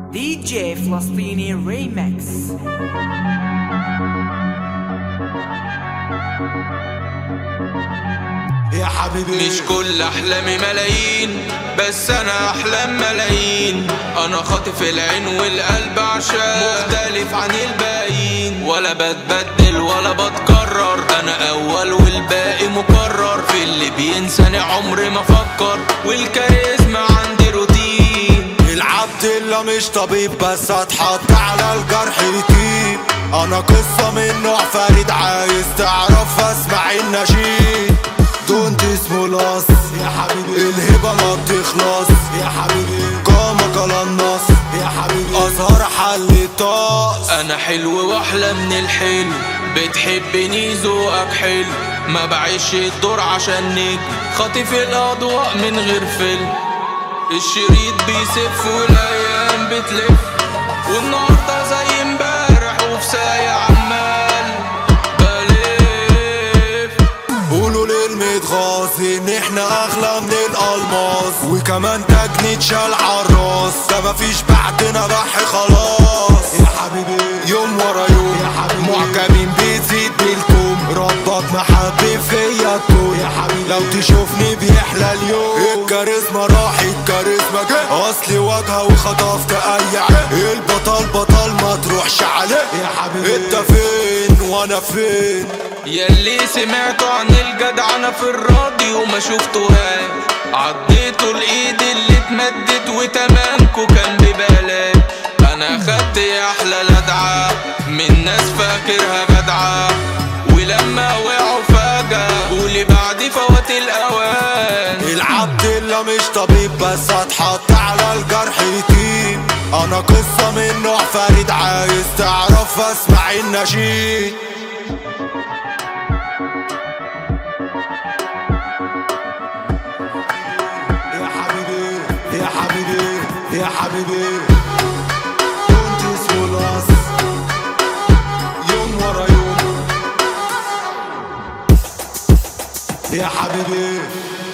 دي جي فلسطيني ريمكس يا حبيبي مش كل احلامي ملايين بس انا احلام ملايين انا خاطف العين والقلب عشان مختلف عن الباقيين ولا بتبدل ولا بتكرر انا اول والباقي مكرر في اللي بينساني عمري ما فكر والكاريزما عندي روتين العبد اللي مش طبيب بس اتحط على الجرح يطيب انا قصة من نوع فريد عايز تعرف اسمع النشيد دونت اسمه لاس يا حبيبي الهبة ما بتخلص يا حبيبي قامك على النص يا حبيبي ازهر حل الطاس انا حلو واحلى من الحلو بتحبني ذوقك حلو ما بعيش الدور عشان نجم خاطف الاضواء من غير فيلم الشريط بيسف والايام بتلف والنهارده زي امبارح وفي سايق عمال بلف قولوا للمتغاظ ان احنا اغلى من الالماس وكمان تجنيد شال عالراس ده مفيش بعدنا ضحي خلاص يا حبيبي يوم ورا يوم يا حبيبي معجبين بتزيد بالكوم ربك محبب فيا الكون يا حبيبي لو تشوفني بيحلى اليوم الكاريزما راح الكاريزما جه اصلي واجهه وخطفت اي عين البطل بطل ما تروحش عليه يا حبيبي انت فين وانا فين ياللي سمعتوا عن الجدعنة في الراديو ما شفتوهاش عديتوا الايد اللي اتمدت وتمامكوا كان ببلاش انا خدت احلى لدعة من ناس فاكرها جدعة ولما وقعوا فجأة قولي بعد فوات الاوان العبد اللي مش طبيب بس اتحط على الجرح يطيب انا قصة من نوع فريد عايز تعرف اسمع النشيد يا حبيبي يا حبيبي يا حبيبي كنت اسمه لاس يوم ورا يوم يا حبيبي